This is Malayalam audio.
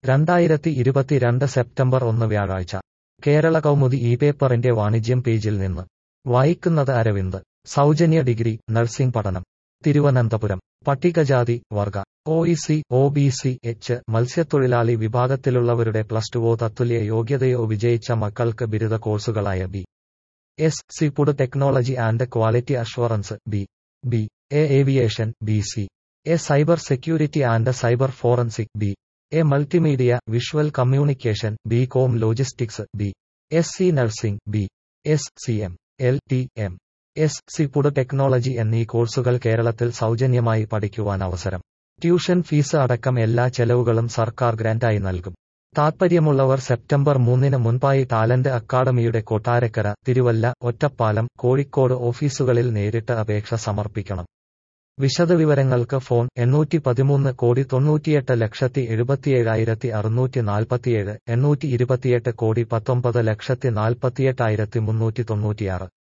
രണ്ടായിരത്തി ഇരുപത്തിരണ്ട് സെപ്റ്റംബർ ഒന്ന് വ്യാഴാഴ്ച കേരള കൗമുദി ഈ പേപ്പറിന്റെ വാണിജ്യം പേജിൽ നിന്ന് വായിക്കുന്നത് അരവിന്ദ് സൗജന്യ ഡിഗ്രി നഴ്സിംഗ് പഠനം തിരുവനന്തപുരം പട്ടികജാതി വർഗ O E C O B C H മത്സ്യത്തൊഴിലാളി വിഭാഗത്തിലുള്ളവരുടെ പ്ലസ് ടുവോ തത്തുല്യ യോഗ്യതയോ വിജയിച്ച മക്കൾക്ക് ബിരുദ കോഴ്സുകളായ B S C food technology and quality assurance B B A aviation B C A cyber security and cyber forensic B A multimedia visual communication B com logistics B S C nursing B S C M L T M S C food technology എന്നീ കോഴ്സുകൾ കേരളത്തിൽ സൗജന്യമായി പഠിക്കുവാൻ അവസരം ട്യൂഷൻ ഫീസ് അടക്കം എല്ലാ ചെലവുകളും സർക്കാർ ഗ്രാന്റായി നൽകും താൽപ്പര്യമുള്ളവർ സെപ്റ്റംബർ മൂന്നിന് മുൻപായി ടാലന്റ് അക്കാദമിയുടെ കൊട്ടാരക്കര തിരുവല്ല ഒറ്റപ്പാലം കോഴിക്കോട് ഓഫീസുകളിൽ നേരിട്ട് അപേക്ഷ സമർപ്പിക്കണം വിശദവിവരങ്ങൾക്ക് ഫോൺ എണ്ണൂറ്റി പതിമൂന്ന് കോടി തൊണ്ണൂറ്റിയെട്ട് ലക്ഷത്തി എഴുപത്തിയേഴായിരത്തി അറുന്നൂറ്റി നാൽപ്പത്തിയേഴ് എണ്ണൂറ്റി ഇരുപത്തിയെട്ട് കോടി പത്തൊമ്പത് ലക്ഷത്തി നാൽപ്പത്തിയെട്ടായിരത്തി മുന്നൂറ്റി തൊണ്ണൂറ്റിയാറ്